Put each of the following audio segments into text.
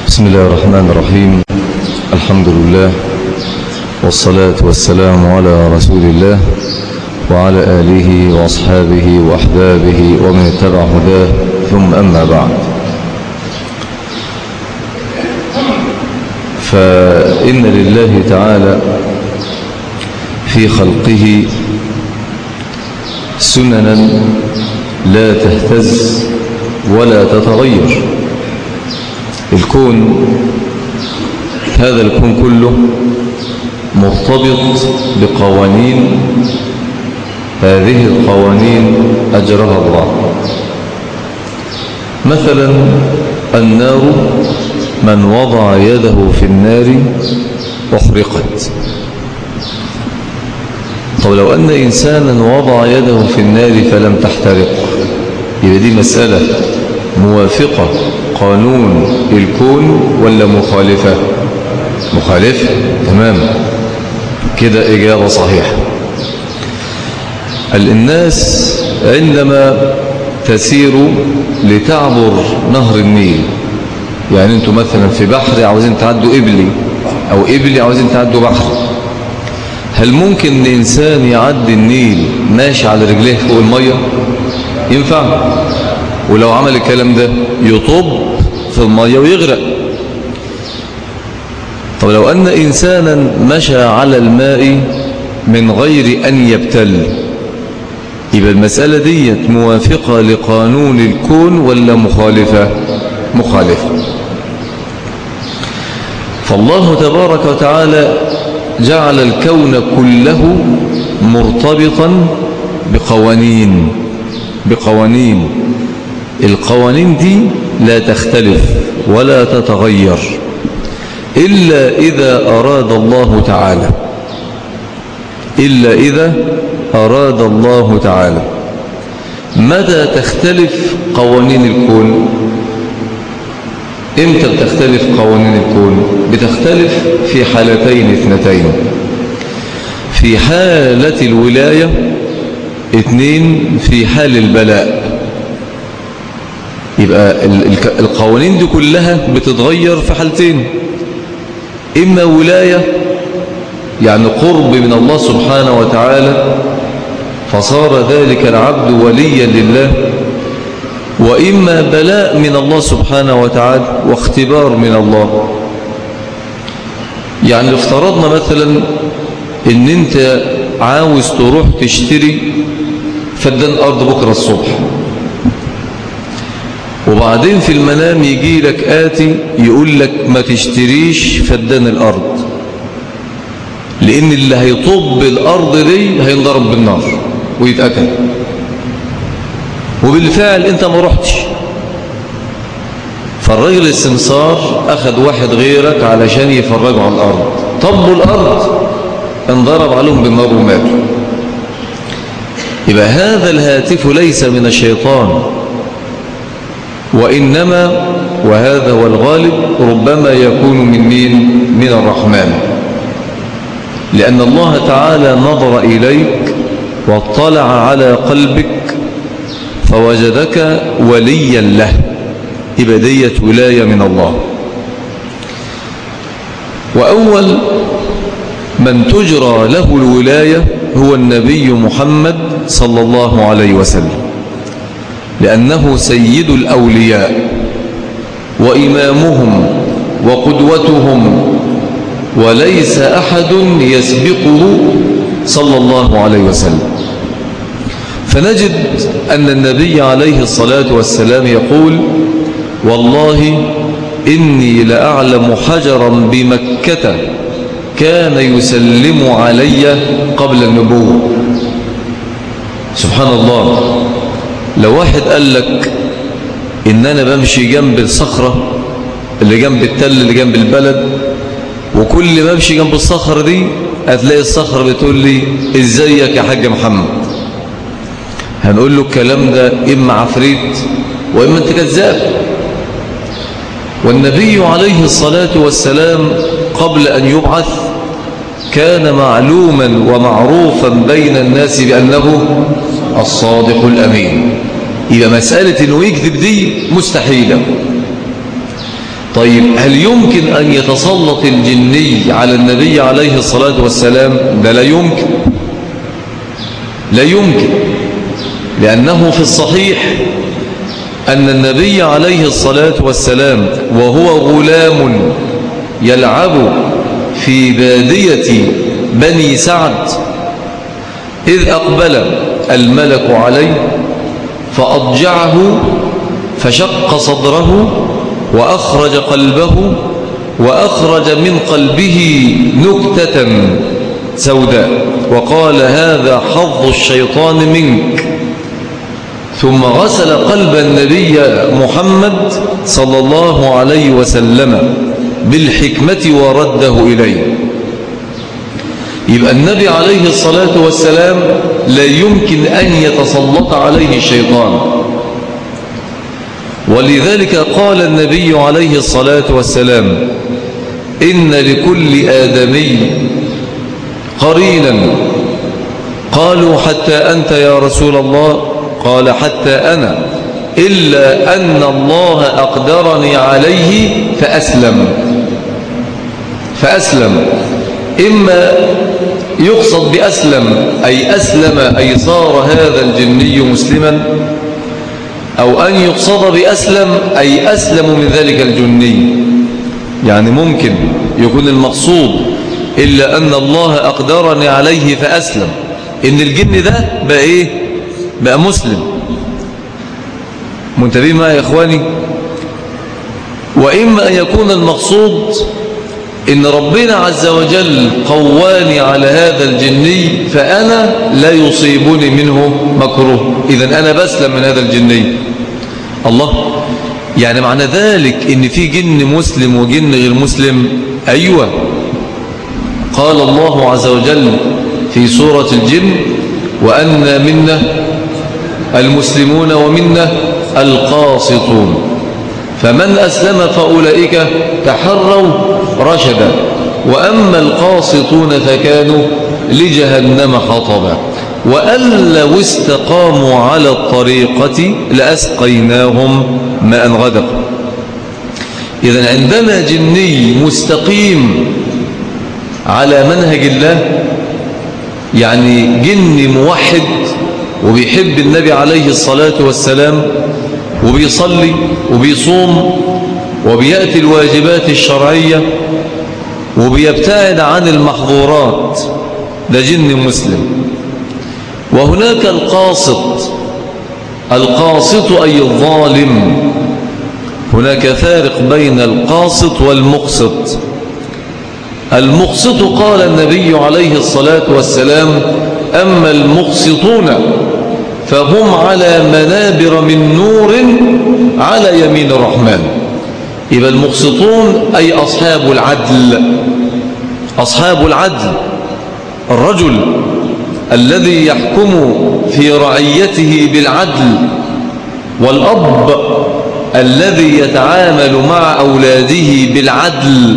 بسم الله الرحمن الرحيم الحمد لله والصلاة والسلام على رسول الله وعلى آله وأصحابه وأحبابه ومن اتبع هداه ثم أما بعد فإن لله تعالى في خلقه سننا لا تهتز ولا تتغير الكون هذا الكون كله مرتبط بقوانين هذه القوانين أجرها الله مثلا النار من وضع يده في النار أحرقت طب لو أن إنسانا وضع يده في النار فلم تحترق يبقى دي مسألة موافقة قانون الكون ولا مخالفة مخالفة تمام كده إجابة صحيحة الناس عندما تسير لتعبر نهر النيل يعني انتوا مثلا في بحر عاوزين تعدوا إبلي أو إبلي عاوزين تعدوا بحر هل ممكن ان إنسان يعدي النيل ماشي على رجليه فوق المية ينفع ولو عمل الكلام ده يطب في المية ويغرق طب لو أن إنسانا مشى على الماء من غير أن يبتل يبقى المسألة دي موافقة لقانون الكون ولا مخالفة مخالفة فالله تبارك وتعالى جعل الكون كله مرتبطا بقوانين بقوانين القوانين دي لا تختلف ولا تتغير إلا إذا أراد الله تعالى إلا إذا أراد الله تعالى متى تختلف قوانين الكون إمتى بتختلف قوانين الكون بتختلف في حالتين اثنتين في حالة الولاية اثنين في حال البلاء يبقى القوانين دي كلها بتتغير في حالتين إما ولاية يعني قرب من الله سبحانه وتعالى فصار ذلك العبد وليا لله وإما بلاء من الله سبحانه وتعالى واختبار من الله يعني افترضنا مثلا ان انت عاوز تروح تشتري فدان أرض بكرة الصبح وبعدين في المنام يجي لك آتي يقول لك ما تشتريش فدان الأرض لأن اللي هيطب الأرض دي هينضرب بالنار ويتأكل وبالفعل انت ما رحتش فالراجل السمسار أخذ واحد غيرك علشان يفرجوا على الأرض طبوا الأرض انضرب عليهم بالنار وماتوا يبقى هذا الهاتف ليس من الشيطان وإنما وهذا هو الغالب ربما يكون من مين من الرحمن لأن الله تعالى نظر إليك واطلع على قلبك فوجدك وليا له إبدية ولاية من الله وأول من تجرى له الولاية هو النبي محمد صلى الله عليه وسلم لأنه سيد الأولياء وإمامهم وقدوتهم وليس أحد يسبقه صلى الله عليه وسلم فنجد أن النبي عليه الصلاة والسلام يقول والله إني لأعلم حجرا بمكة كان يسلم علي قبل النبوة سبحان الله لو واحد قال لك إن أنا بمشي جنب الصخرة اللي جنب التل اللي جنب البلد وكل ما امشي جنب الصخرة دي هتلاقي الصخرة بتقول لي ازيك يا حاج محمد هنقول له الكلام ده إما عفريت وإما أنت كذاب والنبي عليه الصلاة والسلام قبل أن يبعث كان معلوما ومعروفا بين الناس بأنه الصادق الأمين إذا مسألة أنه يكذب دي مستحيلة طيب هل يمكن أن يتسلط الجني على النبي عليه الصلاة والسلام ده لا يمكن لا يمكن لأنه في الصحيح أن النبي عليه الصلاة والسلام وهو غلام يلعب في بادية بني سعد إذ أقبل الملك عليه فأضجعه فشق صدره وأخرج قلبه وأخرج من قلبه نكتة سوداء وقال هذا حظ الشيطان منك ثم غسل قلب النبي محمد صلى الله عليه وسلم بالحكمة ورده إليه يبقى النبي عليه الصلاة والسلام لا يمكن أن يتسلط عليه الشيطان ولذلك قال النبي عليه الصلاة والسلام إن لكل آدمي قرينا قالوا حتى أنت يا رسول الله قال حتى أنا إلا أن الله أقدرني عليه فأسلم فأسلم إما يقصد بأسلم أي أسلم أي صار هذا الجني مسلما أو أن يقصد بأسلم أي أسلم من ذلك الجني يعني ممكن يكون المقصود إلا أن الله أقدرني عليه فأسلم إن الجن ده بقى إيه بقى مسلم منتبهين معي يا إخواني وإما أن يكون المقصود إن ربنا عز وجل قواني على هذا الجني فأنا لا يصيبني منه مكروه إذا أنا بسلم من هذا الجني الله يعني معنى ذلك إن في جن مسلم وجن غير مسلم أيوة قال الله عز وجل في سورة الجن وأنا منا المسلمون ومنا القاسطون فمن أسلم فأولئك تحروا رشدا وأما القاسطون فكانوا لجهنم حطبا وأن لو استقاموا على الطريقة لأسقيناهم ماء غدق إذن عندنا جني مستقيم على منهج الله يعني جن موحد وبيحب النبي عليه الصلاة والسلام وبيصلي وبيصوم وبيأتي الواجبات الشرعية وبيبتعد عن المحظورات ده جن مسلم وهناك القاسط القاسط أي الظالم هناك فارق بين القاسط والمقسط المقسط قال النبي عليه الصلاة والسلام أما المقسطون فهم على منابر من نور على يمين الرحمن يبقى المقسطون أي أصحاب العدل أصحاب العدل الرجل الذي يحكم في رعيته بالعدل والأب الذي يتعامل مع أولاده بالعدل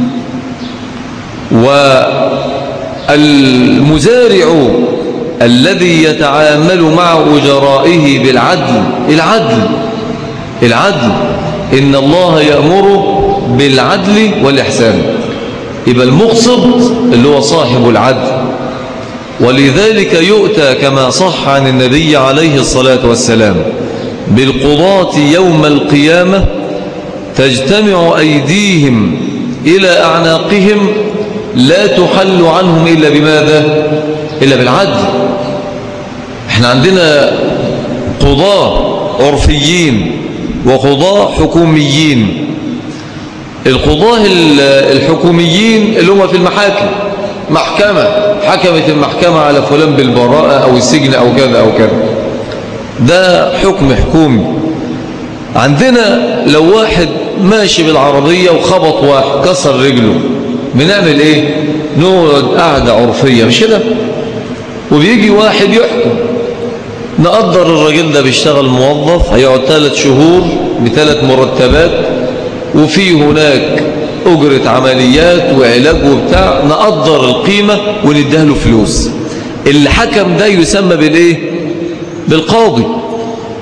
والمزارع الذي يتعامل مع أجرائه بالعدل العدل العدل إن الله يأمر بالعدل والإحسان يبقى المقصد اللي هو صاحب العدل ولذلك يؤتى كما صح عن النبي عليه الصلاة والسلام بالقضاة يوم القيامة تجتمع أيديهم إلى أعناقهم لا تحل عنهم إلا بماذا إلا بالعدل احنا عندنا قضاة عرفيين وقضاة حكوميين القضاة الحكوميين اللي هم في المحاكم محكمة حكمت المحكمة على فلان بالبراءة أو السجن أو كذا أو كذا ده حكم حكومي عندنا لو واحد ماشي بالعربية وخبط واحد كسر رجله بنعمل ايه نقعد قاعدة عرفية مش كده وبيجي واحد يحكم نقدر الراجل ده بيشتغل موظف هيقعد ثلاث شهور بثلاث مرتبات وفي هناك أجرة عمليات وعلاج وبتاع نقدر القيمة ونديها له فلوس الحكم ده يسمى بالايه بالقاضي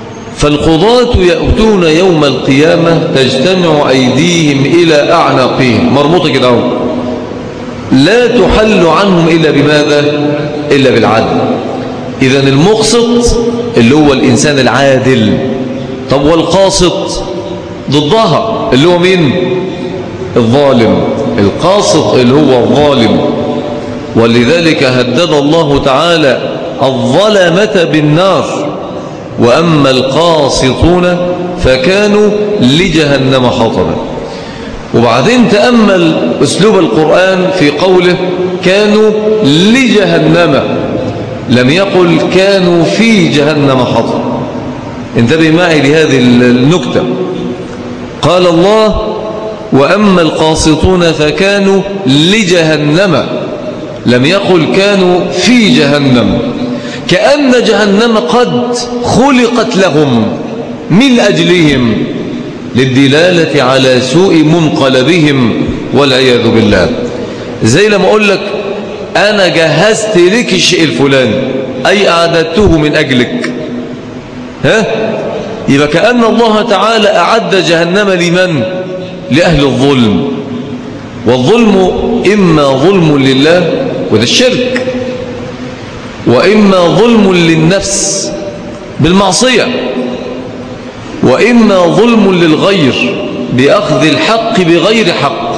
فالقضاة يأتون يوم القيامة تجتمع أيديهم إلى أعناقهم مربوطة كده اهو لا تحل عنهم إلا بماذا إلا بالعدل إذا المقسط اللي هو الإنسان العادل طب والقاسط ضدها اللي هو مين الظالم القاسط اللي هو الظالم ولذلك هدد الله تعالى الظلمة بالنار وأما القاسطون فكانوا لجهنم حطبا وبعدين تأمل أسلوب القرآن في قوله كانوا لجهنم لم يقل كانوا في جهنم حطبا انتبه معي لهذه النكتة قال الله وأما القاسطون فكانوا لجهنم لم يقل كانوا في جهنم كأن جهنم قد خلقت لهم من أجلهم للدلالة على سوء منقلبهم والعياذ بالله زي لما أقول لك أنا جهزت لك الشيء الفلاني أي أعددته من أجلك ها يبقى كأن الله تعالى أعد جهنم لمن لأهل الظلم والظلم إما ظلم لله وده الشرك وإما ظلم للنفس بالمعصية وإما ظلم للغير بأخذ الحق بغير حق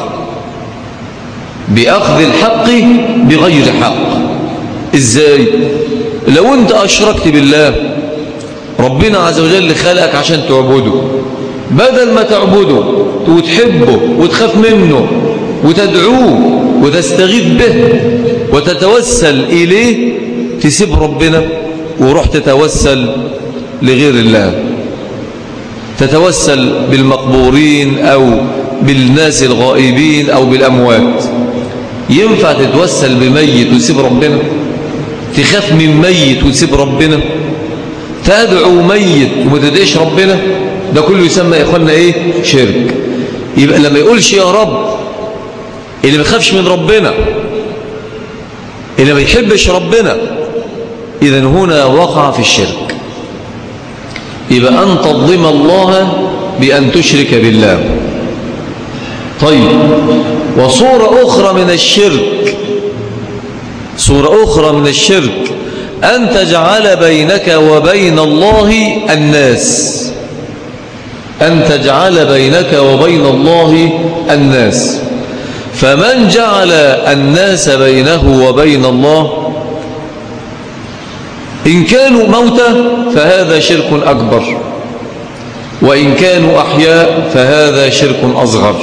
بأخذ الحق بغير حق إزاي لو أنت أشركت بالله ربنا عز وجل خلقك عشان تعبده بدل ما تعبده وتحبه وتخاف منه وتدعوه وتستغيث به وتتوسل إليه تسيب ربنا وروح تتوسل لغير الله تتوسل بالمقبورين أو بالناس الغائبين أو بالأموات ينفع تتوسل بميت وتسيب ربنا تخاف من ميت وتسيب ربنا تدعو ميت وما تدعيش ربنا ده كله يسمى يا اخوانا ايه شرك يبقى لما يقولش يا رب اللي ما يخافش من ربنا اللي ما يحبش ربنا إذا هنا وقع في الشرك يبقى أن تظلم الله بأن تشرك بالله طيب وصورة أخرى من الشرك صورة أخرى من الشرك أن تجعل بينك وبين الله الناس أن تجعل بينك وبين الله الناس فمن جعل الناس بينه وبين الله إن كانوا موتى فهذا شرك أكبر وإن كانوا أحياء فهذا شرك أصغر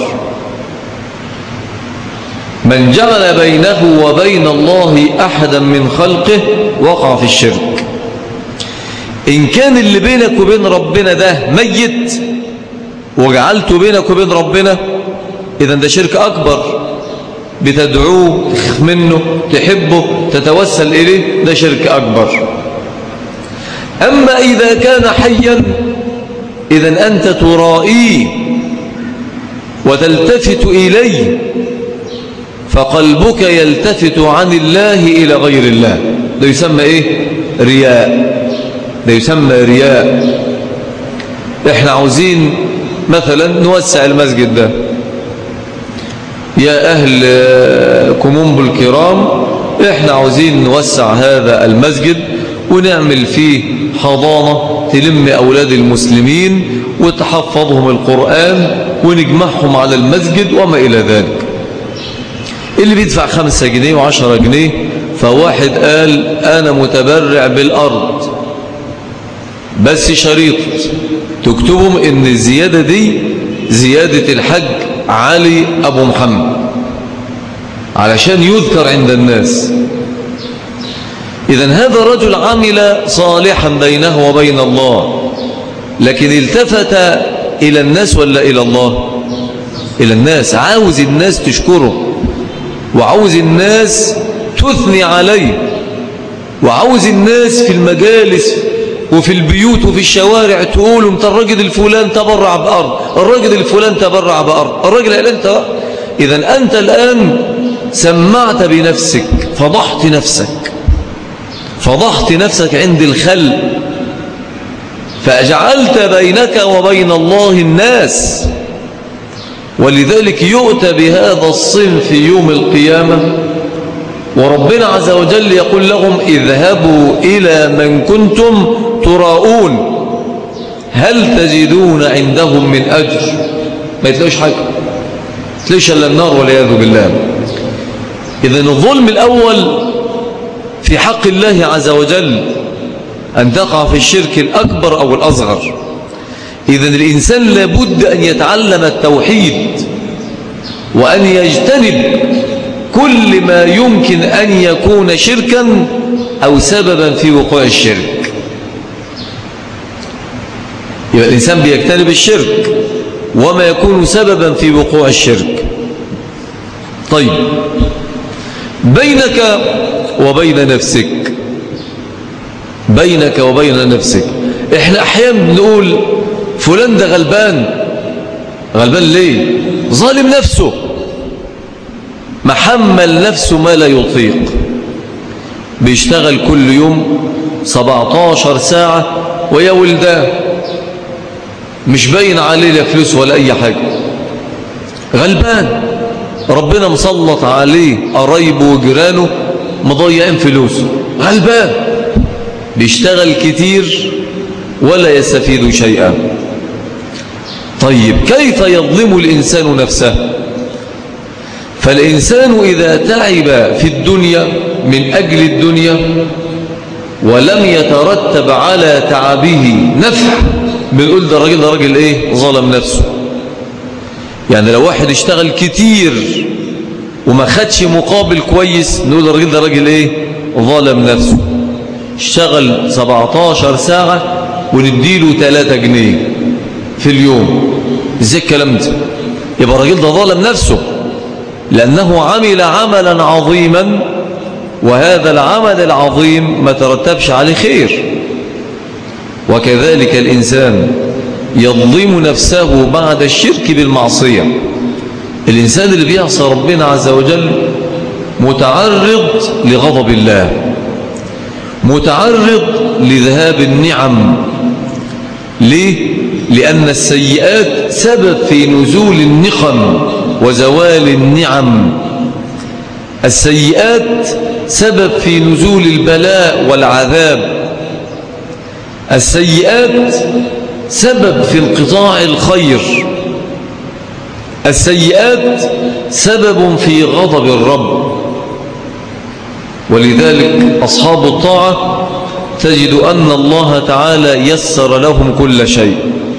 من جعل بينه وبين الله أحدا من خلقه وقع في الشرك إن كان اللي بينك وبين ربنا ده ميت وجعلته بينك وبين ربنا إذا ده شرك أكبر بتدعوه تخف منه تحبه تتوسل إليه ده شرك أكبر أما إذا كان حيا إذا أنت ترائيه وتلتفت إليه فقلبك يلتفت عن الله إلى غير الله ده يسمى إيه رياء ده يسمى رياء إحنا عاوزين مثلا نوسع المسجد ده يا أهل كمومب الكرام إحنا عاوزين نوسع هذا المسجد ونعمل فيه حضانة تلم أولاد المسلمين وتحفظهم القرآن ونجمعهم على المسجد وما إلى ذلك اللي بيدفع خمسة جنيه وعشرة جنيه فواحد قال أنا متبرع بالأرض بس شريط تكتبهم ان الزيادة دي زيادة الحج علي أبو محمد علشان يذكر عند الناس إذا هذا الرجل عمل صالحا بينه وبين الله لكن التفت إلى الناس ولا إلى الله إلى الناس عاوز الناس تشكره وعاوز الناس تثني عليه وعاوز الناس في المجالس وفي البيوت وفي الشوارع تقولوا انت الراجل الفلان تبرع بأرض الراجل الفلان تبرع بأرض الراجل الان انت إذا أنت الآن سمعت بنفسك فضحت نفسك فضحت نفسك عند الخل فأجعلت بينك وبين الله الناس ولذلك يؤتى بهذا الصنف يوم القيامة وربنا عز وجل يقول لهم اذهبوا إلى من كنتم تراؤون هل تجدون عندهم من أجر ما يتلاقوش حاجة تلاقوش إلا النار والعياذ بالله إذا الظلم الأول في حق الله عز وجل أن تقع في الشرك الأكبر أو الأصغر إذا الإنسان لابد أن يتعلم التوحيد وأن يجتنب كل ما يمكن أن يكون شركا أو سببا في وقوع الشرك يبقى الإنسان بيجتنب الشرك وما يكون سببا في وقوع الشرك طيب بينك وبين نفسك بينك وبين نفسك احنا احيانا بنقول فلان ده غلبان غلبان ليه ظالم نفسه محمل نفسه ما لا يطيق بيشتغل كل يوم 17 ساعة ويا ولدان مش باين عليه لا فلوس ولا أي حاجة غلبان ربنا مسلط عليه قرايبه وجيرانه مضيعين فلوسه غلبان بيشتغل كتير ولا يستفيد شيئا طيب كيف يظلم الإنسان نفسه فالإنسان إذا تعب في الدنيا من أجل الدنيا ولم يترتب على تعبه نفع بنقول ده راجل ده راجل ايه ظلم نفسه يعني لو واحد اشتغل كتير وما خدش مقابل كويس نقول الراجل ده راجل ايه ظلم نفسه اشتغل 17 ساعة ونديله 3 جنيه في اليوم ازاي الكلام ده يبقى الراجل ده ظلم نفسه لأنه عمل عملا عظيما وهذا العمل العظيم ما ترتبش عليه خير وكذلك الإنسان يظلم نفسه بعد الشرك بالمعصية الإنسان اللي بيعصى ربنا عز وجل متعرض لغضب الله متعرض لذهاب النعم ليه؟ لأن السيئات سبب في نزول النقم وزوال النعم السيئات سبب في نزول البلاء والعذاب السيئات سبب في انقطاع الخير السيئات سبب في غضب الرب ولذلك أصحاب الطاعة تجد أن الله تعالى يسر لهم كل شيء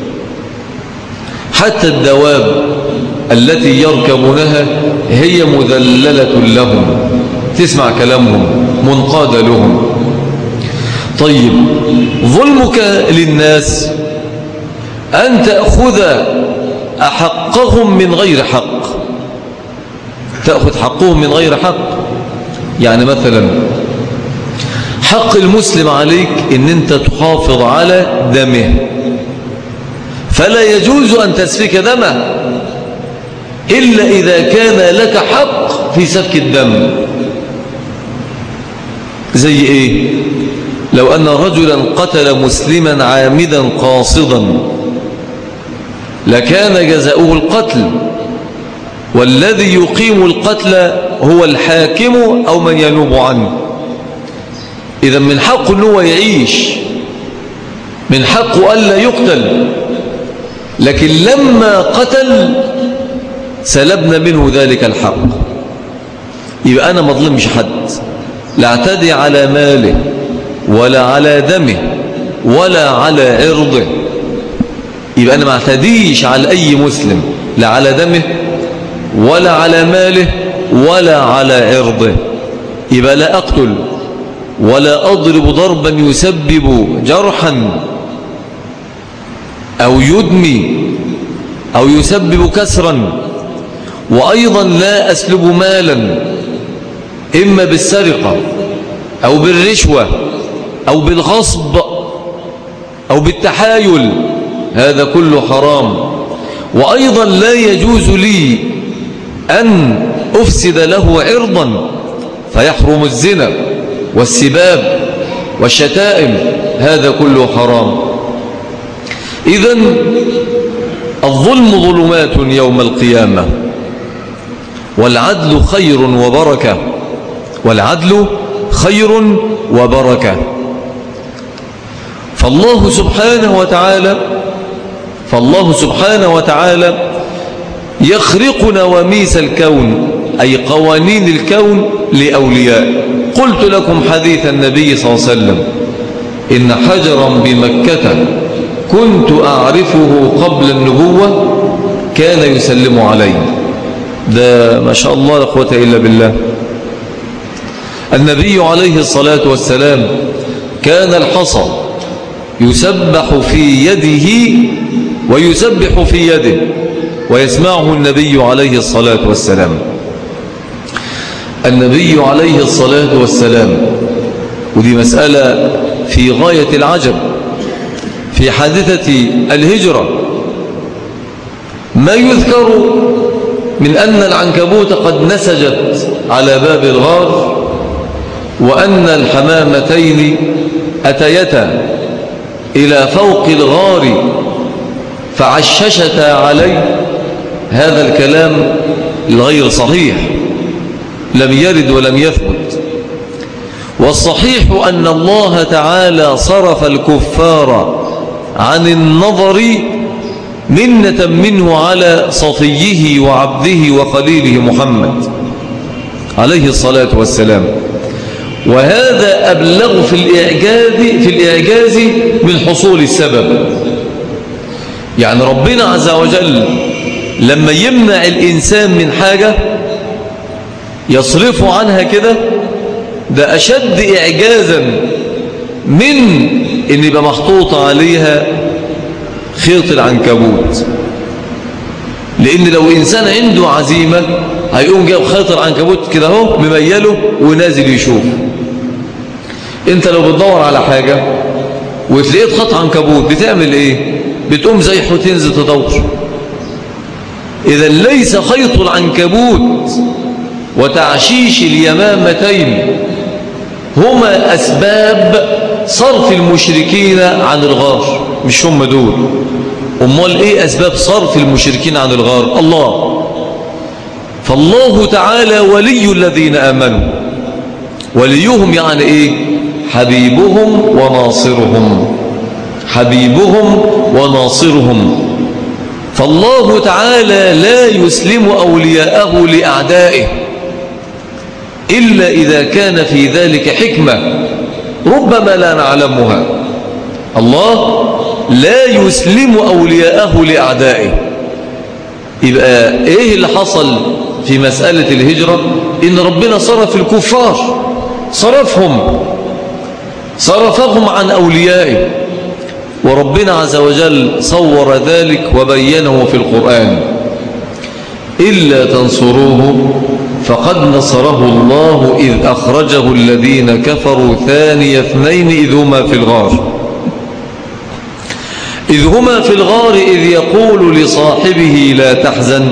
حتى الدواب التي يركبونها هي مذللة لهم تسمع كلامهم منقاد لهم طيب ظلمك للناس أن تأخذ أحقهم من غير حق تأخذ حقهم من غير حق يعني مثلا حق المسلم عليك ان انت تحافظ على دمه فلا يجوز ان تسفك دمه الا اذا كان لك حق في سفك الدم زي ايه لو ان رجلا قتل مسلما عامدا قاصدا لكان جزاؤه القتل والذي يقيم القتل هو الحاكم أو من ينوب عنه إذا من حقه أنه يعيش من حقه ألا يقتل لكن لما قتل سلبنا منه ذلك الحق يبقى أنا ما ظلمش حد لا اعتدي على ماله ولا على دمه ولا على عرضه يبقى أنا ما اعتديش على أي مسلم لا على دمه ولا على ماله ولا على عرضه يبقى لا أقتل ولا أضرب ضربا يسبب جرحا أو يدمي أو يسبب كسرا وأيضا لا أسلب مالا إما بالسرقة أو بالرشوة أو بالغصب أو بالتحايل هذا كله حرام وأيضا لا يجوز لي أن أفسد له عرضا فيحرم الزنا والسباب والشتائم هذا كله حرام إذا الظلم ظلمات يوم القيامة والعدل خير وبركة والعدل خير وبركة فالله سبحانه وتعالى فالله سبحانه وتعالى يخرق نواميس الكون أي قوانين الكون لأولياء قلت لكم حديث النبي صلى الله عليه وسلم إن حجرا بمكة كنت أعرفه قبل النبوة كان يسلم علي ده ما شاء الله لا قوة إلا بالله النبي عليه الصلاة والسلام كان الحصى يسبح في يده ويسبح في يده ويسمعه النبي عليه الصلاة والسلام النبي عليه الصلاة والسلام ودي مسألة في غاية العجب في حادثة الهجرة ما يذكر من أن العنكبوت قد نسجت على باب الغار وأن الحمامتين أتيتا إلى فوق الغار فعششتا عليه هذا الكلام الغير صحيح لم يرد ولم يثبت والصحيح أن الله تعالى صرف الكفار عن النظر منة منه على صفيه وعبده وخليله محمد عليه الصلاة والسلام وهذا أبلغ في الإعجاز, في الإعجاز من حصول السبب يعني ربنا عز وجل لما يمنع الإنسان من حاجة يصرفه عنها كده ده أشد إعجازا من إن يبقى محطوط عليها خيط العنكبوت لأن لو إنسان عنده عزيمة هيقوم جايب خيط العنكبوت كده اهو مميله ونازل يشوف انت لو بتدور على حاجة وتلاقيت خط عنكبوت بتعمل ايه بتقوم زي حوتين تدور إذا ليس خيط العنكبوت وتعشيش اليمامتين هما أسباب صرف المشركين عن الغار مش هم دول أمال إيه أسباب صرف المشركين عن الغار الله فالله تعالى ولي الذين آمنوا وليهم يعني إيه حبيبهم وناصرهم حبيبهم وناصرهم فالله تعالى لا يسلم أولياءه لأعدائه إلا إذا كان في ذلك حكمة ربما لا نعلمها الله لا يسلم أولياءه لأعدائه يبقى إيه اللي حصل في مسألة الهجرة إن ربنا صرف الكفار صرفهم صرفهم عن أوليائه وربنا عز وجل صور ذلك وبينه في القرآن إلا تنصروه فقد نصره الله إذ أخرجه الذين كفروا ثاني اثنين إذ هما في الغار إذ هما في الغار إذ يقول لصاحبه لا تحزن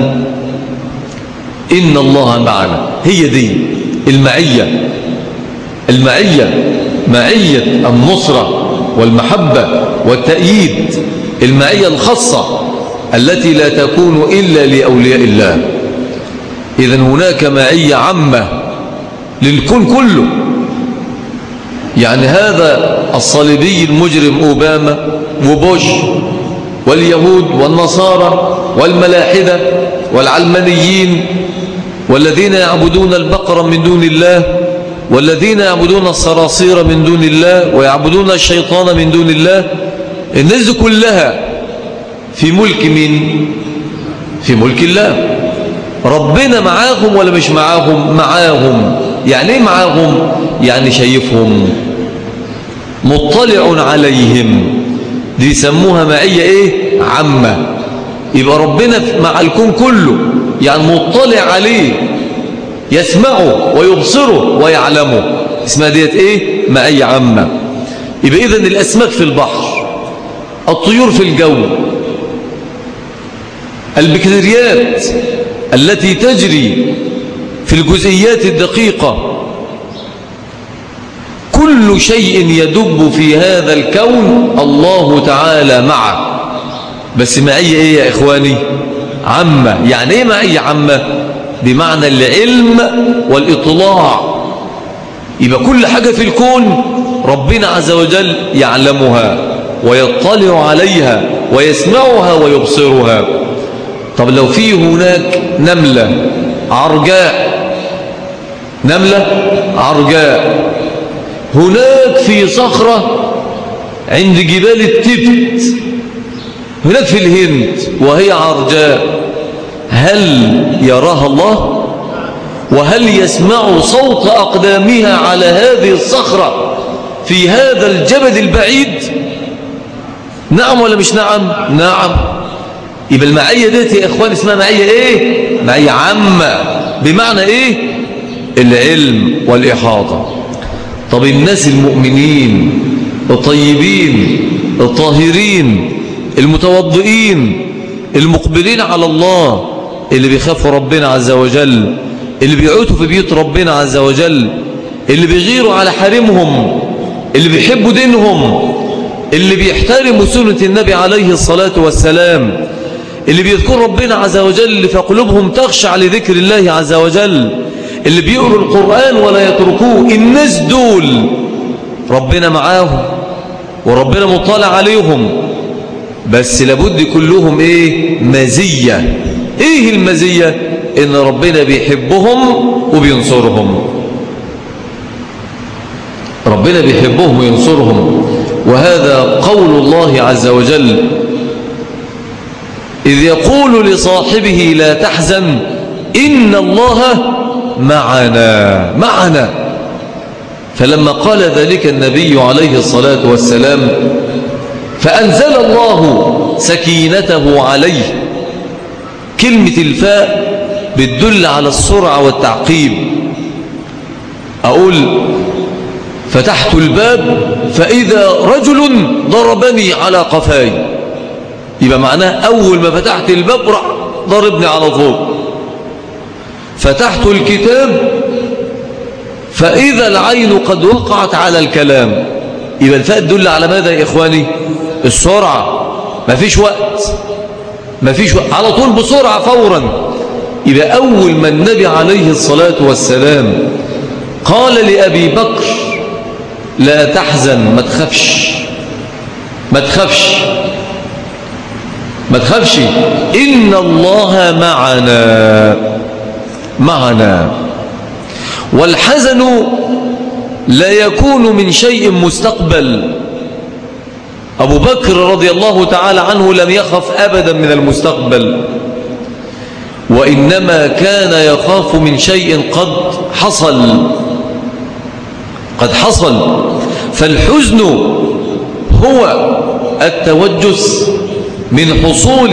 إن الله معنا هي دي المعية المعية معية النصرة والمحبة والتأييد المعية الخاصة التي لا تكون إلا لأولياء الله إذا هناك معية عامة للكون كله يعني هذا الصليبي المجرم أوباما وبوش واليهود والنصارى والملاحدة والعلمانيين والذين يعبدون البقر من دون الله والذين يعبدون الصراصير من دون الله ويعبدون الشيطان من دون الله الناس كلها في ملك مين في ملك الله ربنا معاهم ولا مش معاهم معاهم يعني ايه معاهم يعني شايفهم مطلع عليهم دي يسموها معية ايه عامة يبقى ربنا مع الكون كله يعني مطلع عليه يسمعه ويبصره ويعلمه اسمها ديت ايه معية عامة يبقى اذن الاسماك في البحر الطيور في الجو البكتيريات التي تجري في الجزئيات الدقيقة كل شيء يدب في هذا الكون الله تعالى معه بس معية ايه يا اخواني عامة يعني ايه معية عامة بمعنى العلم والاطلاع يبقى كل حاجة في الكون ربنا عز وجل يعلمها ويطلع عليها ويسمعها ويبصرها طب لو في هناك نملة عرجاء نملة عرجاء هناك في صخرة عند جبال التبت هناك في الهند وهي عرجاء هل يراها الله وهل يسمع صوت أقدامها على هذه الصخرة في هذا الجبل البعيد نعم ولا مش نعم نعم يبقى المعية ديت يا إخوان اسمها معية إيه معية عامة بمعنى إيه العلم والإحاطة طب الناس المؤمنين الطيبين الطاهرين المتوضئين المقبلين على الله اللي بيخافوا ربنا عز وجل اللي بيعوتوا في بيوت ربنا عز وجل اللي بيغيروا على حرمهم اللي بيحبوا دينهم اللي بيحترموا سنة النبي عليه الصلاة والسلام اللي بيذكر ربنا عز وجل فقلوبهم تخشع لذكر الله عز وجل اللي بيقروا القرآن ولا يتركوه الناس دول ربنا معاهم وربنا مطلع عليهم بس لابد كلهم ايه مزية ايه المزية ان ربنا بيحبهم وبينصرهم ربنا بيحبهم وينصرهم وهذا قول الله عز وجل إذ يقول لصاحبه لا تحزن إن الله معنا معنا فلما قال ذلك النبي عليه الصلاة والسلام فأنزل الله سكينته عليه كلمة الفاء بتدل على السرعة والتعقيب أقول فتحت الباب فإذا رجل ضربني على قفاي يبقى معناه أول ما فتحت الباب راح ضربني على طول فتحت الكتاب فإذا العين قد وقعت على الكلام يبقى الفاء تدل على ماذا يا إخواني السرعة ما فيش وقت ما فيش وقت على طول بسرعة فورا يبقى أول ما النبي عليه الصلاة والسلام قال لأبي بكر لا تحزن ما تخافش ما تخافش ما تخافش إن الله معنا معنا والحزن لا يكون من شيء مستقبل أبو بكر رضي الله تعالى عنه لم يخف أبدا من المستقبل وإنما كان يخاف من شيء قد حصل قد حصل فالحزن هو التوجس من حصول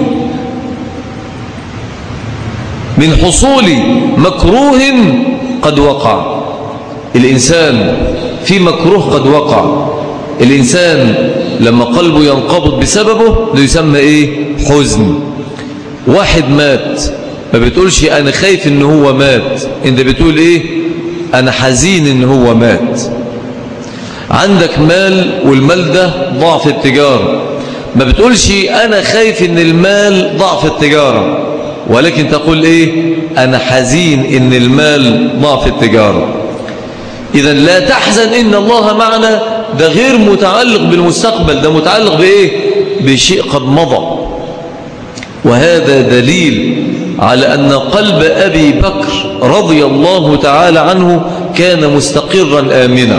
من حصول مكروه قد وقع الإنسان في مكروه قد وقع الإنسان لما قلبه ينقبض بسببه ده يسمى إيه حزن واحد مات ما بتقولش أنا خايف إن هو مات أنت بتقول إيه أنا حزين إن هو مات عندك مال والمال ده ضعف التجارة ما بتقولش أنا خايف إن المال ضعف التجارة ولكن تقول إيه أنا حزين إن المال ضعف التجارة إذا لا تحزن إن الله معنا ده غير متعلق بالمستقبل ده متعلق بإيه بشيء قد مضى وهذا دليل على أن قلب أبي بكر رضي الله تعالى عنه كان مستقرا آمنا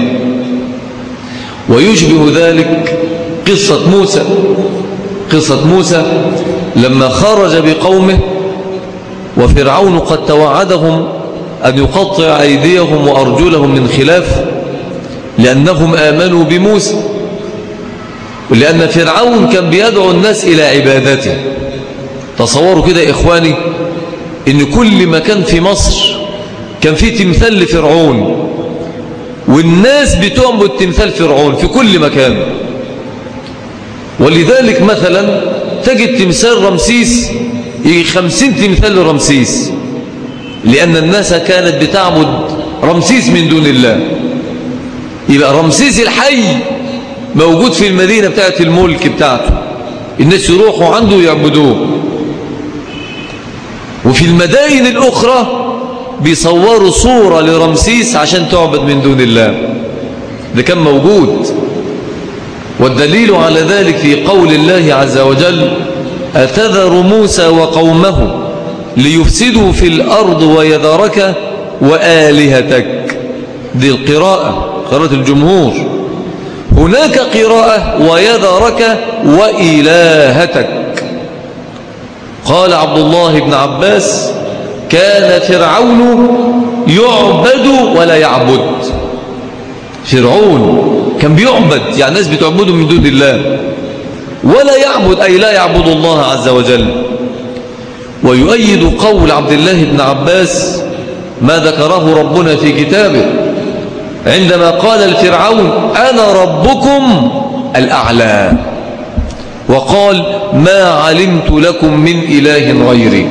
ويشبه ذلك قصة موسى قصة موسى لما خرج بقومه وفرعون قد توعدهم أن يقطع أيديهم وأرجلهم من خلاف لأنهم آمنوا بموسى ولأن فرعون كان بيدعو الناس إلى عبادته تصوروا كده يا إخواني إن كل مكان في مصر كان فيه تمثال لفرعون والناس بتعبد تمثال فرعون في كل مكان ولذلك مثلا تجد تمثال رمسيس يجي خمسين تمثال لرمسيس لأن الناس كانت بتعبد رمسيس من دون الله يبقى رمسيس الحي موجود في المدينة بتاعت الملك بتاعته الناس يروحوا عنده يعبدوه وفي المدائن الأخرى بيصوروا صورة لرمسيس عشان تعبد من دون الله ده كان موجود والدليل على ذلك في قول الله عز وجل أتذر موسى وقومه ليفسدوا في الأرض ويذرك وآلهتك دي القراءة قراءة الجمهور هناك قراءة ويذرك وإلهتك قال عبد الله بن عباس كان فرعون يعبد ولا يعبد فرعون كان بيعبد يعني الناس بتعبده من دون الله ولا يعبد أي لا يعبد الله عز وجل ويؤيد قول عبد الله بن عباس ما ذكره ربنا في كتابه عندما قال الفرعون أنا ربكم الأعلى وقال ما علمت لكم من إله غيري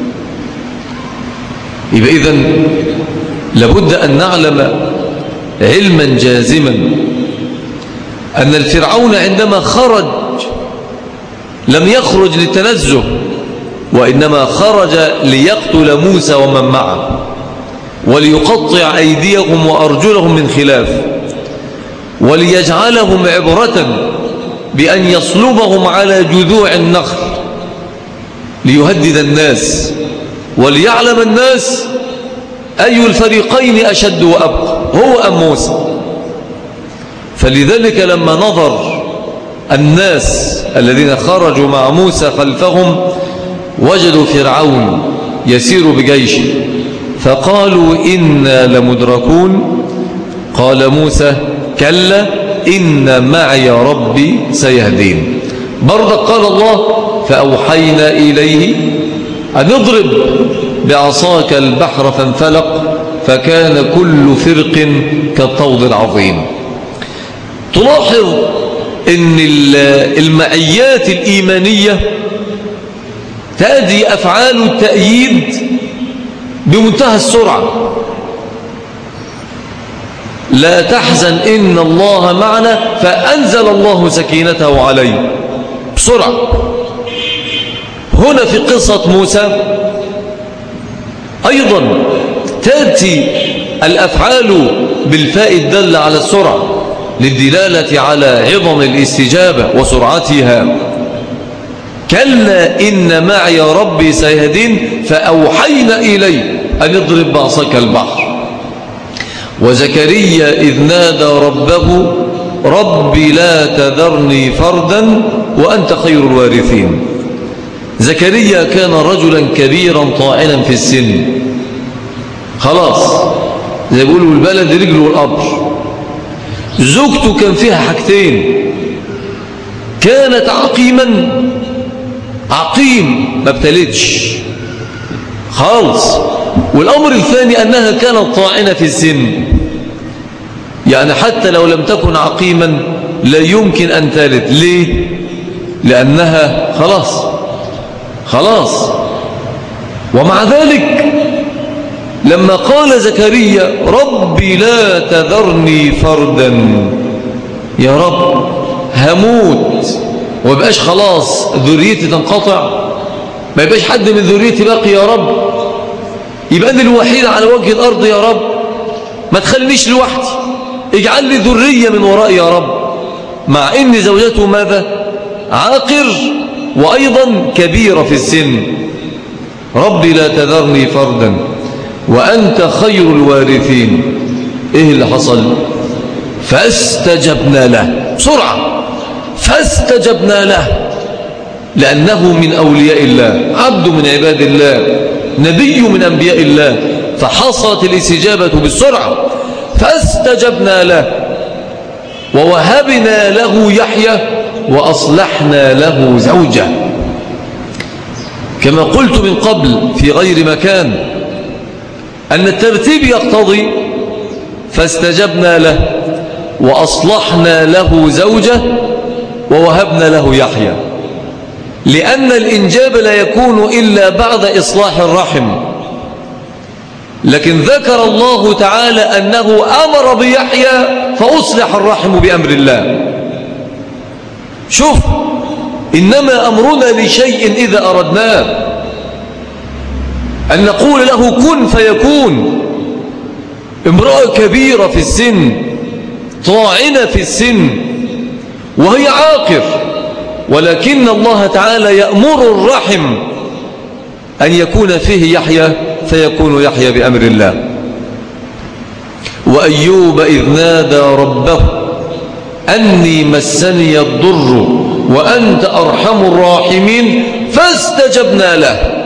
يبقى إذن لابد أن نعلم علما جازما أن الفرعون عندما خرج لم يخرج للتنزه وإنما خرج ليقتل موسى ومن معه وليقطع أيديهم وأرجلهم من خلاف وليجعلهم عبرة بأن يصلبهم على جذوع النخل ليهدد الناس وليعلم الناس أي الفريقين أشد وأبقى هو أم موسى فلذلك لما نظر الناس الذين خرجوا مع موسى خلفهم وجدوا فرعون يسير بجيش فقالوا إنا لمدركون قال موسى كلا إن معي ربي سيهدين برضك قال الله فأوحينا إليه أن اضرب بعصاك البحر فانفلق فكان كل فرق كالطود العظيم تلاحظ ان المعيات الإيمانية تأتي أفعال التأييد بمنتهى السرعة لا تحزن إن الله معنا فأنزل الله سكينته عليه بسرعة هنا في قصة موسى أيضا تأتي الأفعال بالفاء الدل على السرعة للدلالة على عظم الاستجابة وسرعتها كلا إن معي ربي سيهدين فأوحينا إلي أن اضرب بعصك البحر وزكريا إذ نادى ربه ربي لا تذرني فردا وأنت خير الوارثين زكريا كان رجلا كبيرا طاعنا في السن خلاص زي بيقولوا البلد رجله والقبر زوجته كان فيها حاجتين كانت عقيما عقيم ما ابتلتش خالص والأمر الثاني أنها كانت طاعنة في السن يعني حتى لو لم تكن عقيما لا يمكن أن تلد ليه لأنها خلاص خلاص ومع ذلك لما قال زكريا ربي لا تذرني فردا يا رب هموت ويبقاش خلاص ذريتي تنقطع ما يبقاش حد من ذريتي باقي يا رب يبقى أنا الوحيد على وجه الأرض يا رب ما تخلينيش لوحدي اجعل لي ذرية من ورائي يا رب مع ان زوجته ماذا عاقر وأيضا كبيرة في السن ربي لا تذرني فردا وأنت خير الوارثين إيه اللي حصل فاستجبنا له بسرعة فاستجبنا له لأنه من أولياء الله عبد من عباد الله نبي من أنبياء الله فحصلت الاستجابة بالسرعة فاستجبنا له ووهبنا له يحيى وأصلحنا له زوجة كما قلت من قبل في غير مكان أن الترتيب يقتضي فاستجبنا له وأصلحنا له زوجة ووهبنا له يحيى لأن الإنجاب لا يكون إلا بعد إصلاح الرحم لكن ذكر الله تعالى أنه أمر بيحيى فأصلح الرحم بأمر الله شوف إنما أمرنا لشيء إذا أردناه أن نقول له كن فيكون امرأة كبيرة في السن طاعنة في السن وهي عاقر ولكن الله تعالى يأمر الرحم أن يكون فيه يحيى فيكون يحيى بأمر الله وأيوب إذ نادى ربه أني مسني الضر وأنت أرحم الراحمين فاستجبنا له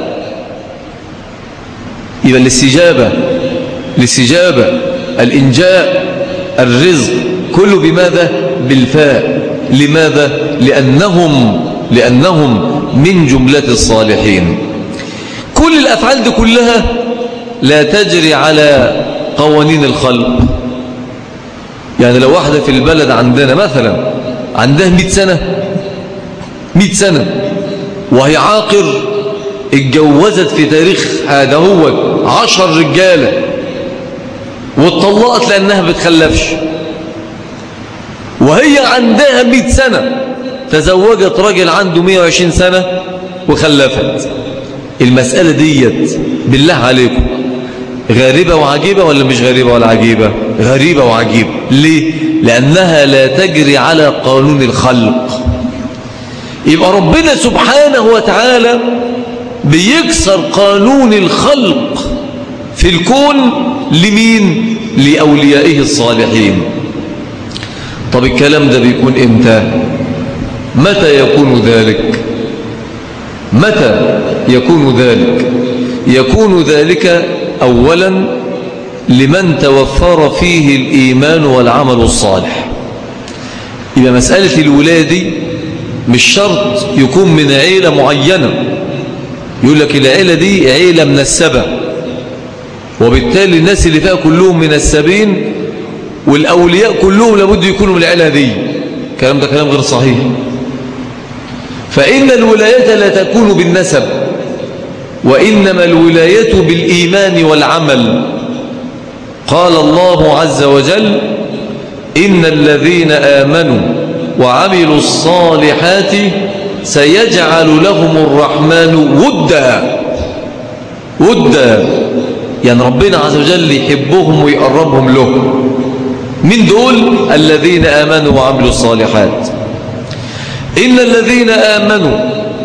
إذا الاستجابة الاستجابة الإنجاء الرزق كله بماذا بالفاء لماذا لأنهم لأنهم من جملة الصالحين كل الأفعال دي كلها لا تجري على قوانين الخلق يعني لو واحدة في البلد عندنا مثلا عندها مئة سنة مئة سنة وهي عاقر اتجوزت في تاريخ هذا هو عشر رجالة واتطلقت لأنها بتخلفش وهي عندها مئة سنة تزوجت راجل عنده 120 سنة وخلفت المسألة ديت بالله عليكم غريبة وعجيبة ولا مش غريبة ولا عجيبة غريبة وعجيبة ليه لأنها لا تجري على قانون الخلق يبقى ربنا سبحانه وتعالى بيكسر قانون الخلق في الكون لمين لأوليائه الصالحين طب الكلام ده بيكون امتى متى يكون ذلك متى يكون ذلك يكون ذلك أولا لمن توفر فيه الإيمان والعمل الصالح إذا مسألة الولادة مش شرط يكون من عيلة معينة يقول لك العيلة دي عيلة من السبع وبالتالي الناس اللي فيها كلهم من السبين والأولياء كلهم لابد يكونوا من العيلة دي الكلام ده كلام غير صحيح فإن الولاية لا تكون بالنسب وإنما الولاية بالإيمان والعمل قال الله عز وجل إن الذين آمنوا وعملوا الصالحات سيجعل لهم الرحمن ودا ودا يعني ربنا عز وجل يحبهم ويقربهم له من دول الذين آمنوا وعملوا الصالحات إن الذين آمنوا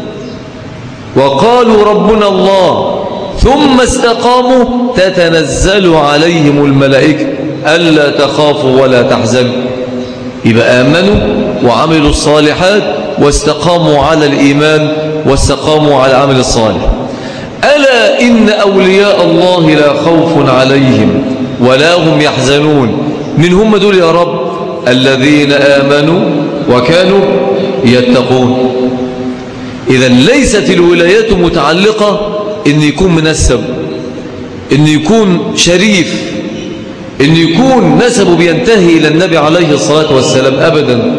وقالوا ربنا الله ثم استقاموا تتنزل عليهم الملائكة ألا تخافوا ولا تحزنوا يبقى آمنوا وعملوا الصالحات واستقاموا على الإيمان واستقاموا على العمل الصالح ألا إن أولياء الله لا خوف عليهم ولا هم يحزنون من هم دول يا رب الذين آمنوا وكانوا يتقون إذا ليست الولايات متعلقة إن يكون منسب إن يكون شريف إن يكون نسبه بينتهي إلى النبي عليه الصلاة والسلام أبدا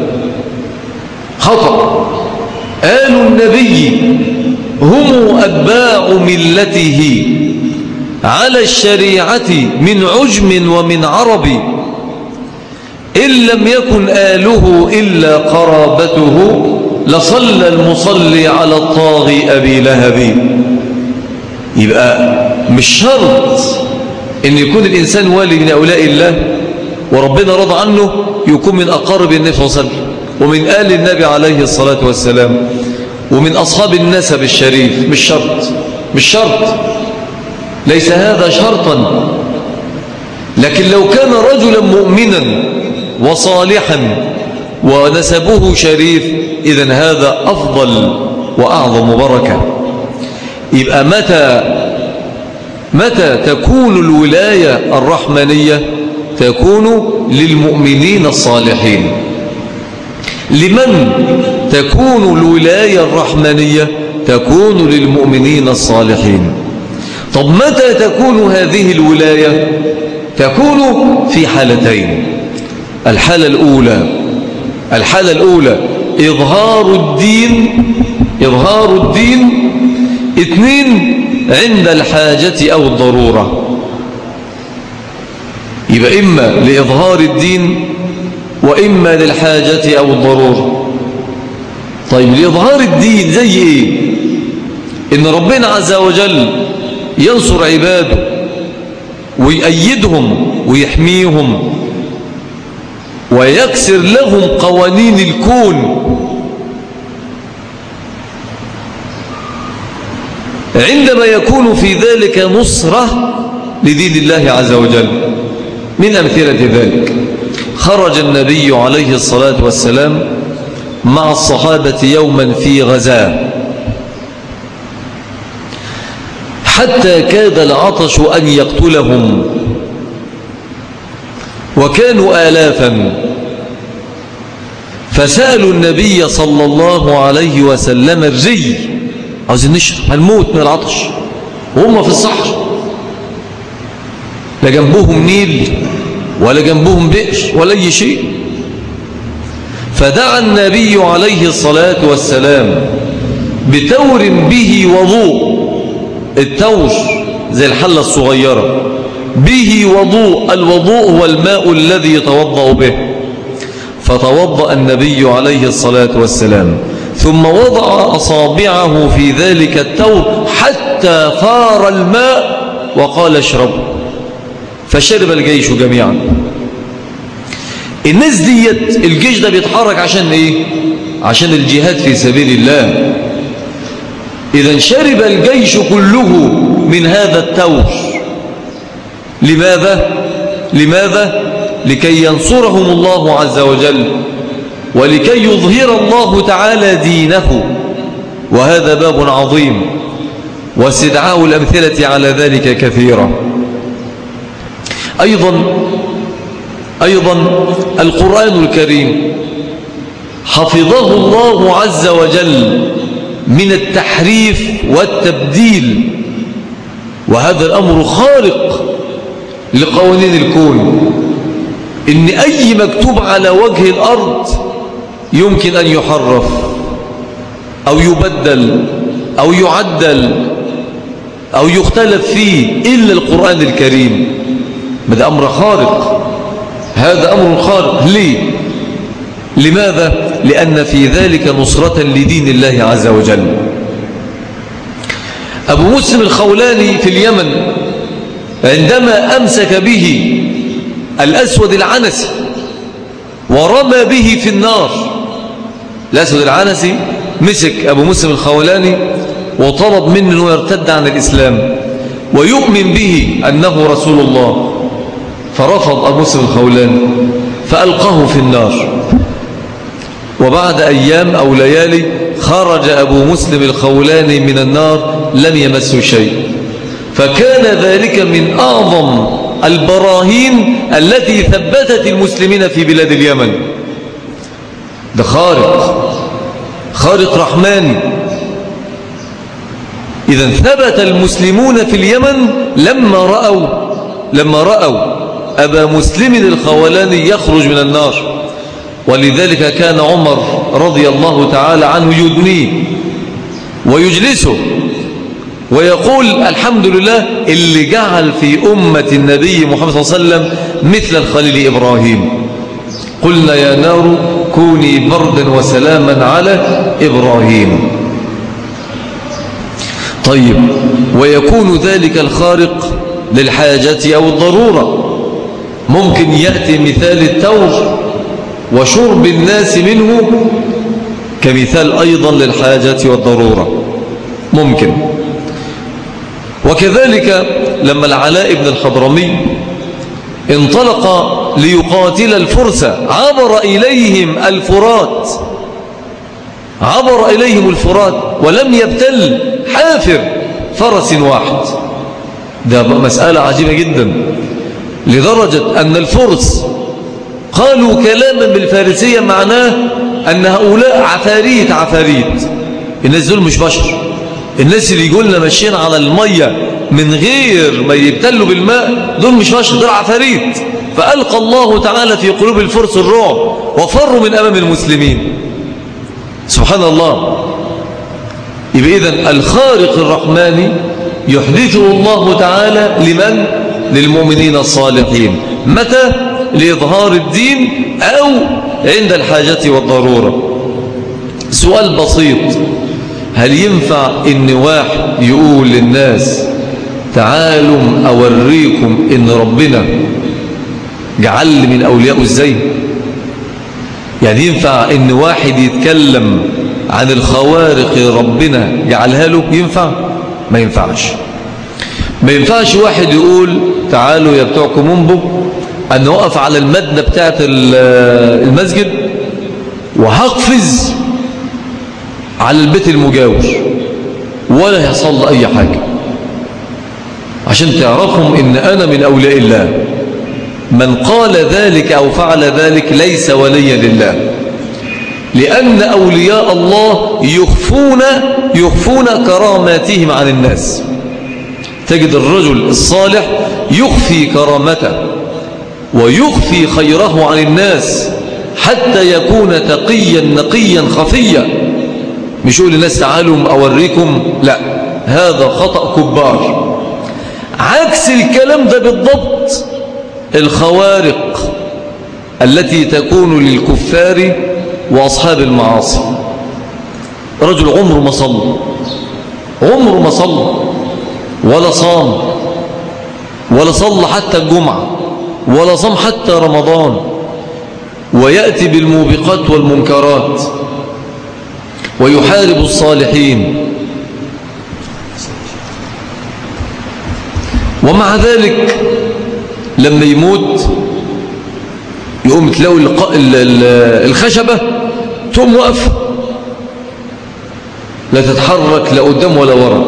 خطأ آل النبي هم أتباع ملته على الشريعة من عجم ومن عرب إن لم يكن آله إلا قرابته لصلى المصلي على الطاغي أبي لهب يبقى مش شرط أن يكون الإنسان والي من أولاء الله وربنا رضى عنه يكون من أقارب النبي صلى الله عليه وسلم ومن آل النبي عليه الصلاة والسلام ومن أصحاب النسب الشريف مش شرط مش شرط ليس هذا شرطا لكن لو كان رجلا مؤمنا وصالحا ونسبه شريف إذا هذا أفضل وأعظم بركة يبقى متى متى تكون الولاية الرحمنية تكون للمؤمنين الصالحين لمن تكون الولاية الرحمنية تكون للمؤمنين الصالحين طب متى تكون هذه الولاية تكون في حالتين الحالة الأولى الحالة الأولى إظهار الدين إظهار الدين اثنين عند الحاجة أو الضرورة يبقى إما لإظهار الدين وإما للحاجة أو الضرورة طيب لإظهار الدين زي إيه إن ربنا عز وجل ينصر عباده ويأيدهم ويحميهم ويكسر لهم قوانين الكون عندما يكون في ذلك نصرة لدين الله عز وجل من أمثلة ذلك خرج النبي عليه الصلاة والسلام مع الصحابة يوما في غزاه حتى كاد العطش أن يقتلهم وكانوا آلافا فسألوا النبي صلى الله عليه وسلم الري عاوزين نشرب هنموت من العطش وهم في الصحراء لا جنبهم نيل ولا جنبهم بئر ولا أي شيء فدعا النبي عليه الصلاة والسلام بتور به وضوء التور زي الحلة الصغيرة به وضوء الوضوء هو الماء الذي يتوضأ به فتوضأ النبي عليه الصلاة والسلام ثم وضع أصابعه في ذلك التور حتى فار الماء وقال اشربوا فشرب الجيش جميعا الناس ديت الجيش ده بيتحرك عشان ايه عشان الجهاد في سبيل الله إذا شرب الجيش كله من هذا التور لماذا لماذا لكي ينصرهم الله عز وجل ولكي يظهر الله تعالى دينه وهذا باب عظيم واستدعاء الأمثلة على ذلك كثيرا أيضا أيضا القرآن الكريم حفظه الله عز وجل من التحريف والتبديل وهذا الأمر خارق لقوانين الكون إن أي مكتوب على وجه الأرض يمكن أن يحرف أو يبدل أو يعدل أو يختلف فيه إلا القرآن الكريم هذا أمر خارق هذا أمر خارق ليه لماذا لأن في ذلك نصرة لدين الله عز وجل أبو مسلم الخولاني في اليمن عندما أمسك به الأسود العنسي ورمى به في النار الأسود العنسي مسك أبو مسلم الخولاني وطلب منه أنه يرتد عن الإسلام ويؤمن به أنه رسول الله فرفض أبو مسلم الخولاني فألقاه في النار وبعد أيام أو ليالي خرج أبو مسلم الخولاني من النار لم يمسه شيء فكان ذلك من أعظم البراهين التي ثبتت المسلمين في بلاد اليمن ده خارق خارق رحماني إذا ثبت المسلمون في اليمن لما رأوا لما رأوا أبا مسلم الخولاني يخرج من النار ولذلك كان عمر رضي الله تعالى عنه يدنيه ويجلسه ويقول الحمد لله اللي جعل في أمة النبي محمد صلى الله عليه وسلم مثل الخليل إبراهيم قلنا يا نار كوني بردا وسلاما على إبراهيم طيب ويكون ذلك الخارق للحاجة أو الضرورة ممكن يأتي مثال التور وشرب الناس منه كمثال أيضا للحاجة والضرورة ممكن وكذلك لما العلاء بن الحضرمي انطلق ليقاتل الفرس عبر إليهم الفرات عبر إليهم الفرات ولم يبتل حافر فرس واحد ده مسألة عجيبة جدا لدرجة أن الفرس قالوا كلاما بالفارسية معناه أن هؤلاء عفاريت عفاريت الناس دول مش بشر الناس اللي يقولنا ماشيين على المية من غير ما يبتلوا بالماء دول مش بشر دول عفاريت فألقى الله تعالى في قلوب الفرس الرعب وفروا من أمام المسلمين سبحان الله يبقى إذن الخارق الرحماني يحدثه الله تعالى لمن؟ للمؤمنين الصالحين متى؟ لإظهار الدين أو عند الحاجة والضرورة سؤال بسيط هل ينفع ان واحد يقول للناس تعالوا اوريكم ان ربنا جعل من اوليائه ازاي يعني ينفع ان واحد يتكلم عن الخوارق ربنا جعلها له ينفع ما ينفعش ما ينفعش واحد يقول تعالوا يا بتوع كومومبو أن نقف على المدنة بتاعت المسجد وهقفز على البيت المجاور ولا يحصل أي حاجة عشان تعرفهم إن أنا من أولياء الله من قال ذلك أو فعل ذلك ليس وليا لله لأن أولياء الله يخفون يخفون كراماتهم عن الناس تجد الرجل الصالح يخفي كرامته ويخفي خيره عن الناس حتى يكون تقيا نقيا خفيا مش يقول للناس تعالوا أوريكم لا هذا خطأ كبار عكس الكلام ده بالضبط الخوارق التي تكون للكفار وأصحاب المعاصي رجل عمره ما صلى عمره ما صلى ولا صام ولا صلى حتى الجمعة ولا صام حتى رمضان ويأتي بالموبقات والمنكرات ويحارب الصالحين ومع ذلك لما يموت يقوم تلاقوا الخشبة تقوم وقف لا تتحرك لا قدام ولا ورا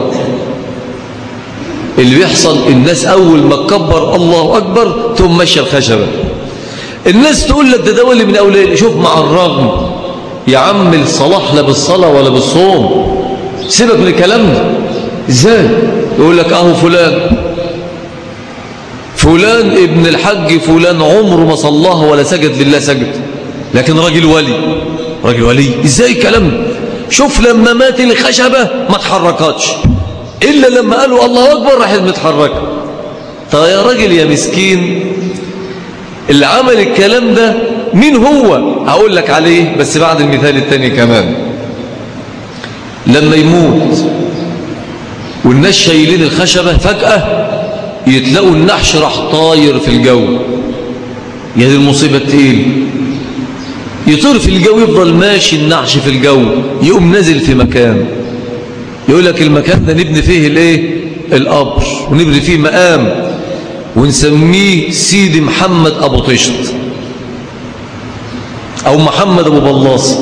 اللي بيحصل الناس أول ما تكبر الله أكبر تقوم ماشيه الخشبة الناس تقول لك ده ده اللي من أولياء شوف مع الرغم يا عم الصلاح لا بالصلاة ولا بالصوم سيبك من الكلام ده ازاي يقول لك اهو فلان فلان ابن الحج فلان عمره ما صلاه ولا سجد لله سجد لكن راجل ولي راجل ولي ازاي الكلام ده شوف لما مات الخشبة ما تحركاتش إلا لما قالوا الله أكبر راحت متحركة طيب يا راجل يا مسكين اللي عمل الكلام ده مين هو هقول لك عليه بس بعد المثال الثاني كمان لما يموت والناس شايلين الخشبة فجأة يتلاقوا النحش راح طاير في الجو يا دي المصيبة التقيل يطير في الجو يفضل ماشي النحش في الجو يقوم نازل في مكان يقول لك المكان ده نبني فيه الايه القبر ونبني فيه مقام ونسميه سيدي محمد ابو طشت او محمد ابو بلاص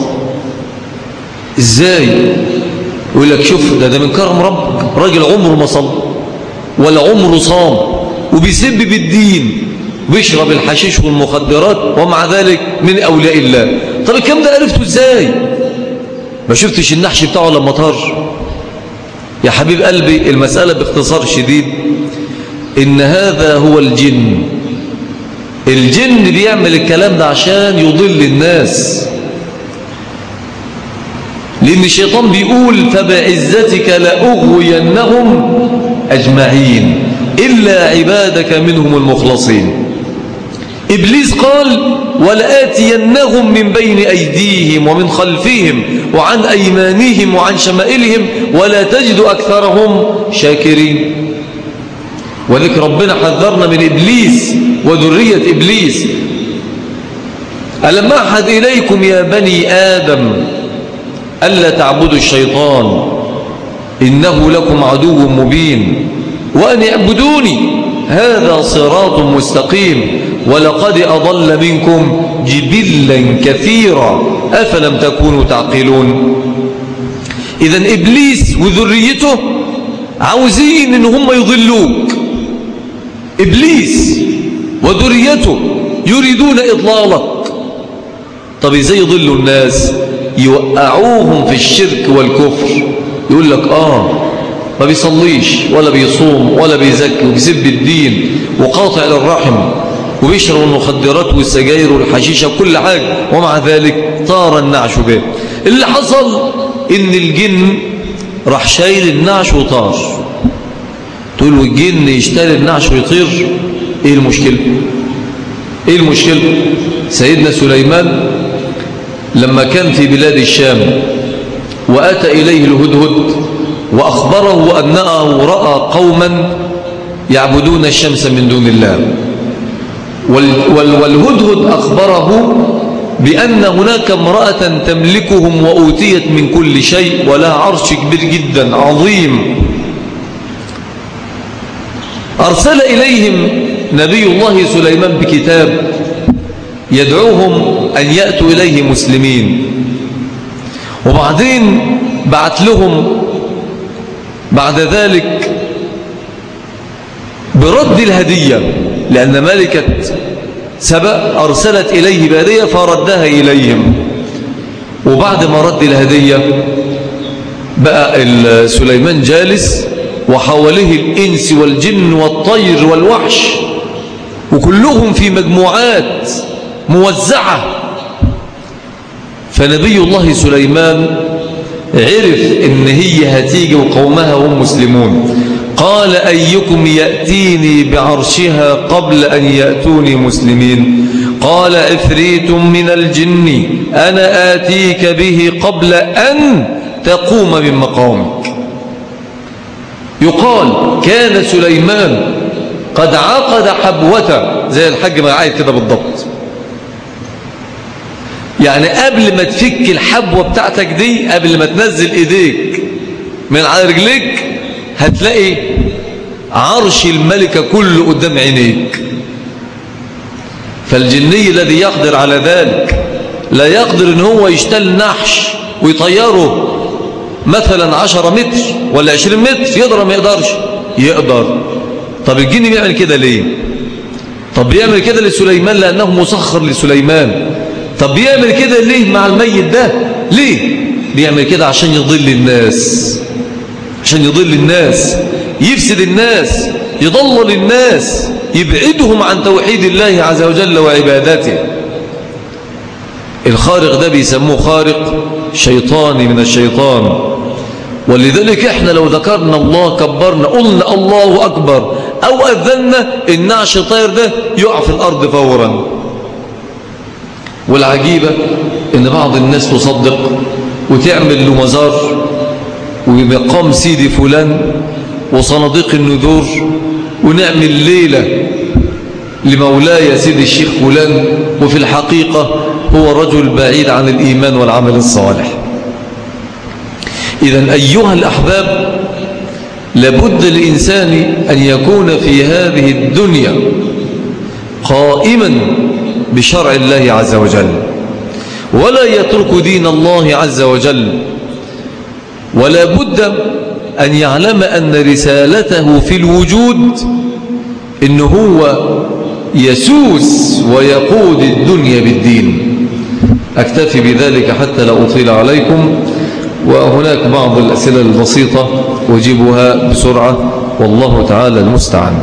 ازاي يقول لك شوف ده ده من كرم ربك راجل عمره ما صلى ولا عمره صام وبيسب بالدين وبيشرب الحشيش والمخدرات ومع ذلك من أولياء الله طب الكلام ده عرفته ازاي ما شفتش النحش بتاعه لما طار يا حبيب قلبي المسألة باختصار شديد إن هذا هو الجن الجن بيعمل الكلام ده عشان يضل الناس لأن الشيطان بيقول فبعزتك لأغوينهم أجمعين إلا عبادك منهم المخلصين إبليس قال ولآتينهم من بين أيديهم ومن خلفهم وعن أيمانهم وعن شمائلهم ولا تجد أكثرهم شاكرين وذلك ربنا حذرنا من إبليس وذرية إبليس ألم أحد إليكم يا بني آدم ألا تعبدوا الشيطان إنه لكم عدو مبين وأن يعبدوني هذا صراط مستقيم ولقد أضل منكم جبلا كثيرا أفلم تكونوا تعقلون إذا إبليس وذريته عاوزين إن هم يضلوك إبليس وذريته يريدون إضلالك طب إزاي يضلوا الناس يوقعوهم في الشرك والكفر يقول لك آه ما بيصليش ولا بيصوم ولا بيزكي وبيسب الدين وقاطع للرحم وبيشرب المخدرات والسجاير والحشيشة وكل حاجة ومع ذلك طار النعش به اللي حصل ان الجن راح شايل النعش وطار تقول الجن يشتري النعش ويطير ايه المشكلة ايه المشكلة سيدنا سليمان لما كان في بلاد الشام وأتى إليه الهدهد وأخبره أنه رأى قوما يعبدون الشمس من دون الله والهدهد أخبره بأن هناك امرأة تملكهم وأوتيت من كل شيء ولها عرش كبير جدا عظيم أرسل إليهم نبي الله سليمان بكتاب يدعوهم أن يأتوا إليه مسلمين وبعدين بعت لهم بعد ذلك برد الهدية لأن ملكة سبأ أرسلت إليه بهدية فردها إليهم وبعد ما رد الهدية بقى سليمان جالس وحوله الإنس والجن والطير والوحش وكلهم في مجموعات موزعة فنبي الله سليمان عرف ان هي هتيجي وقومها هم مسلمون قال أيكم يأتيني بعرشها قبل أن يأتوني مسلمين قال عفريت من الجن أنا آتيك به قبل أن تقوم من مقامك يقال كان سليمان قد عقد حبوته زي الحاج ما عايد كده بالضبط يعني قبل ما تفك الحبوة بتاعتك دي قبل ما تنزل ايديك من على رجليك هتلاقي عرش الملكة كله قدام عينيك فالجني الذي يقدر على ذلك لا يقدر ان هو يشتل نحش ويطيره مثلا عشرة متر ولا عشرين متر يقدر ما يقدرش يقدر طب الجن بيعمل كده ليه طب بيعمل كده لسليمان لأنه مسخر لسليمان طب بيعمل كده ليه مع الميت ده ليه بيعمل كده عشان يضل الناس عشان يضل الناس يفسد الناس يضلل الناس يبعدهم عن توحيد الله عز وجل وعبادته الخارق ده بيسموه خارق شيطاني من الشيطان ولذلك احنا لو ذكرنا الله كبرنا قلنا الله أكبر أو أذنا النعش الطير ده يقع في الأرض فورا والعجيبة ان بعض الناس تصدق وتعمل له مزار ومقام سيدي فلان وصناديق النذور ونعمل ليلة لمولاي سيدي الشيخ فلان وفي الحقيقة هو رجل بعيد عن الإيمان والعمل الصالح إذا أيها الأحباب لابد الإنسان أن يكون في هذه الدنيا قائما بشرع الله عز وجل ولا يترك دين الله عز وجل ولا بد أن يعلم أن رسالته في الوجود إن هو يسوس ويقود الدنيا بالدين أكتفي بذلك حتى لا أطيل عليكم وهناك بعض الأسئلة البسيطة أجيبها بسرعة والله تعالى المستعان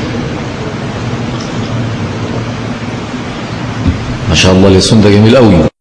ما شاء الله اليسون ده جميل قوي